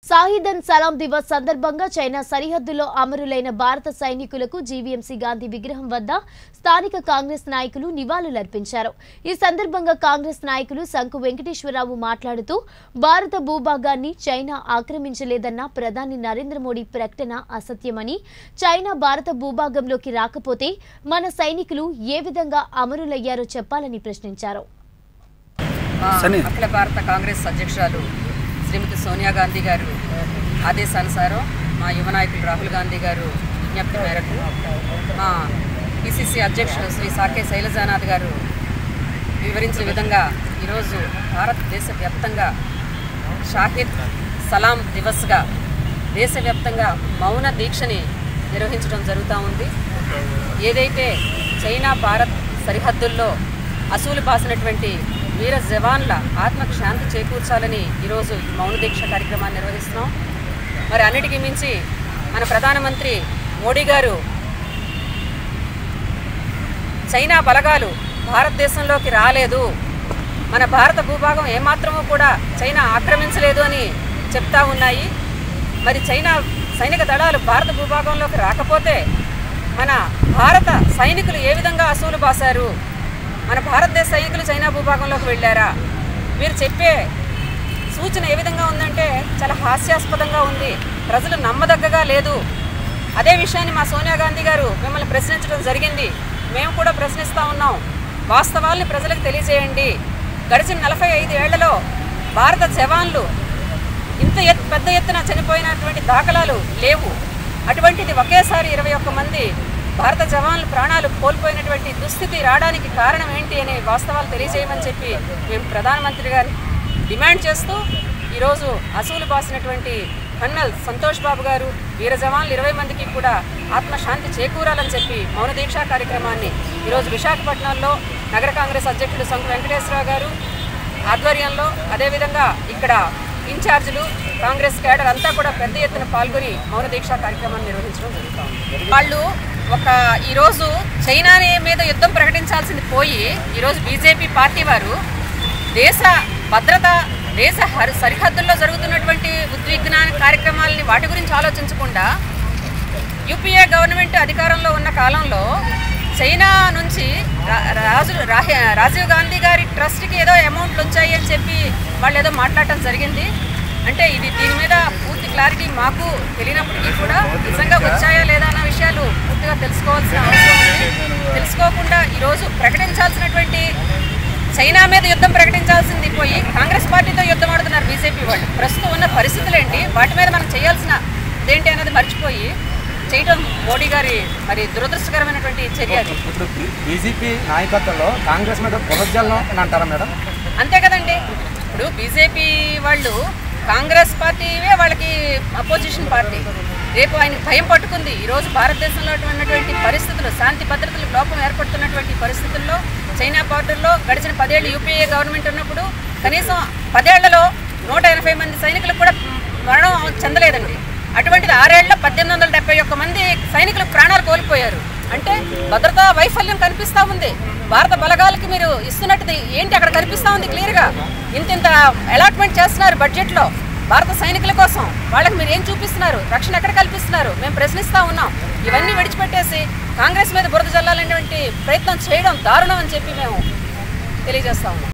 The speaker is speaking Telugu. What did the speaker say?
సాహిదన్ సలాం దివస్ సందర్భంగా చైనా సరిహద్దులో అమరులైన భారత సైనికులకు జీవీఎంసీ గాంధీ విగ్రహం వద్ద స్థానిక కాంగ్రెస్ నాయకులు నివాళులర్పించారు ఈ సందర్భంగా కాంగ్రెస్ నాయకులు శంకు వెంకటేశ్వరరావు మాట్లాడుతూ భారత భూభాగాన్ని చైనా ఆక్రమించలేదన్న ప్రధాని నరేంద్ర మోడీ ప్రకటన అసత్యమని చైనా భారత భూభాగంలోకి రాకపోతే మన సైనికులు ఏ విధంగా అమరులయ్యారో చెప్పాలని ప్రశ్నించారు మా సరే. అఖిల భారత కాంగ్రెస్ అధ్యక్షురాలు శ్రీమతి సోనియా గాంధీ గారు ఆదేశానుసారం మా యువ నాయకులు రాహుల్ గాంధీ గారు విజ్ఞప్తి మేరకు మా పిసిసి అధ్యక్షుడు శ్రీ సాకే శైలజానాథ్ గారు వివరించిన విధంగా ఈరోజు భారతదేశ వ్యాప్తంగా షాహిద్ సలాం దివస్గా దేశవ్యాప్తంగా మౌన దీక్షని నిర్వహించడం జరుగుతూ ఉంది ఏదైతే చైనా భారత్ సరిహద్దుల్లో అసూలు బాసినటువంటి వీర జవాన్ల ఆత్మకు శాంతి చేకూర్చాలని ఈరోజు ఈ మౌన దీక్ష కార్యక్రమాన్ని నిర్వహిస్తున్నాం మరి అన్నిటికీ మించి మన ప్రధానమంత్రి మోడీ గారు చైనా బలగాలు భారతదేశంలోకి రాలేదు మన భారత భూభాగం ఏమాత్రమూ కూడా చైనా ఆక్రమించలేదు అని చెప్తా ఉన్నాయి మరి చైనా సైనిక దళాలు భారత భూభాగంలోకి రాకపోతే మన భారత సైనికులు ఏ విధంగా అసూలు బాసారు మన భారతదేశ సైనికులు చైనా భూభాగంలోకి వెళ్ళారా మీరు చెప్పే సూచన ఏ విధంగా ఉందంటే చాలా హాస్యాస్పదంగా ఉంది ప్రజలు నమ్మదగ్గగా లేదు అదే విషయాన్ని మా సోనియా గాంధీ గారు మిమ్మల్ని ప్రశ్నించడం జరిగింది మేము కూడా ప్రశ్నిస్తూ ఉన్నాం వాస్తవాల్ని ప్రజలకు తెలియజేయండి గడిచిన నలభై ఐదు ఏళ్లలో భారత జవాన్లు ఇంత ఎత్ పెద్ద ఎత్తున చనిపోయినటువంటి దాఖలాలు లేవు అటువంటిది ఒకేసారి ఇరవై ఒక్క మంది భారత జవాన్లు ప్రాణాలు కోల్పోయినటువంటి దుస్థితి రావడానికి కారణం ఏంటి అనే వాస్తవాలు తెలియజేయమని చెప్పి మేము ప్రధానమంత్రి గారిని డిమాండ్ చేస్తూ ఈరోజు అసూలు బాసినటువంటి కన్నల్ సంతోష్ బాబు గారు వీర జవాన్లు ఇరవై మందికి కూడా ఆత్మశాంతి చేకూరాలని చెప్పి మౌన దీక్షా కార్యక్రమాన్ని ఈరోజు విశాఖపట్నంలో నగర కాంగ్రెస్ అధ్యక్షుడు సంఘ వెంకటేశ్వరరావు గారు ఆధ్వర్యంలో అదేవిధంగా ఇక్కడ ఇన్ఛార్జీలు కాంగ్రెస్ కేడర్ అంతా కూడా పెద్ద ఎత్తున పాల్గొని మౌన దీక్షా కార్యక్రమాన్ని నిర్వహించడం జరుగుతుంది వాళ్ళు ఒక ఈరోజు చైనా మీద యుద్ధం ప్రకటించాల్సింది పోయి ఈరోజు బీజేపీ పార్టీ వారు దేశ భద్రత దేశ హరి సరిహద్దుల్లో జరుగుతున్నటువంటి ఉద్విగ్న కార్యక్రమాలని వాటి గురించి ఆలోచించకుండా యూపీఏ గవర్నమెంట్ అధికారంలో ఉన్న కాలంలో చైనా నుంచి రా- రాజు రాహ- రాజీవ్ గాంధీ గారి ట్రస్ట్కి ఏదో అమౌంట్లు వచ్చాయి అని చెప్పి వాళ్ళు ఏదో మాట్లాడటం జరిగింది అంటే ఇది దీని మీద పూర్తి క్లారిటీ మాకు తెలియనప్పటికీ కూడా నిజంగా వచ్చాయా లేదా అన్న విషయాలు పూర్తిగా తెలుసుకోవాల్సిన అవసరం ఉంది తెలుసుకోకుండా ఈరోజు ప్రకటించాల్సినటువంటి చైనా మీద యుద్ధం ప్రకటించాల్సింది పోయి కాంగ్రెస్ పార్టీతో యుద్ధం ఆడుతున్నారు బీజేపీ వాళ్ళు ప్రస్తుతం ఉన్న పరిస్థితులు ఏంటి వాటి మీద మనం చేయాల్సిన ఇదేంటి అనేది మర్చిపోయి చేయటం మోడీ గారి మరి దురదృష్టకరమైనటువంటి చర్య అది ఇప్పుడు బీజేపీ నాయకత్వంలో కాంగ్రెస్ మీద పునర్జలనం అని అంటారా మేడం అంతే కదండి ఇప్పుడు బీజేపీ వాళ్ళు కాంగ్రెస్ పార్టీవే వాళ్ళకి అపోజిషన్ పార్టీ రేపు ఆయనకు భయం పట్టుకుంది ఈరోజు భారతదేశంలో ఉన్నటువంటి పరిస్థితులు శాంతి భద్రతలు లోపం ఏర్పడుతున్నటువంటి పరిస్థితుల్లో చైనా బార్డర్లో గడిచిన పదేళ్ళు యూపీఏ గవర్నమెంట్ ఉన్నప్పుడు కనీసం పదేళ్లలో నూట ఎనభై మంది సైనికులకు కూడా మరణం చెందలేదండి అటువంటిది ఆరేళ్ల పద్దెనిమిది వందల డెబ్బై ఒక్క మంది సైనికులు ప్రాణాలు కోల్పోయారు అంటే భద్రతా వైఫల్యం కనిపిస్తా ఉంది భారత బలగాలకి మీరు ఇస్తున్నట్టుది ఏంటి అక్కడ కనిపిస్తా ఉంది క్లియర్గా ఇంత ఇంత అలాట్మెంట్ చేస్తున్నారు బడ్జెట్లో భారత సైనికుల కోసం వాళ్ళకి మీరు ఏం చూపిస్తున్నారు రక్షణ ఎక్కడ కల్పిస్తున్నారు మేము ప్రశ్నిస్తా ఉన్నాం ఇవన్నీ విడిచిపెట్టేసి కాంగ్రెస్ మీద బురద జల్లాలనేటువంటి ప్రయత్నం చేయడం దారుణం అని చెప్పి మేము తెలియజేస్తా ఉన్నాం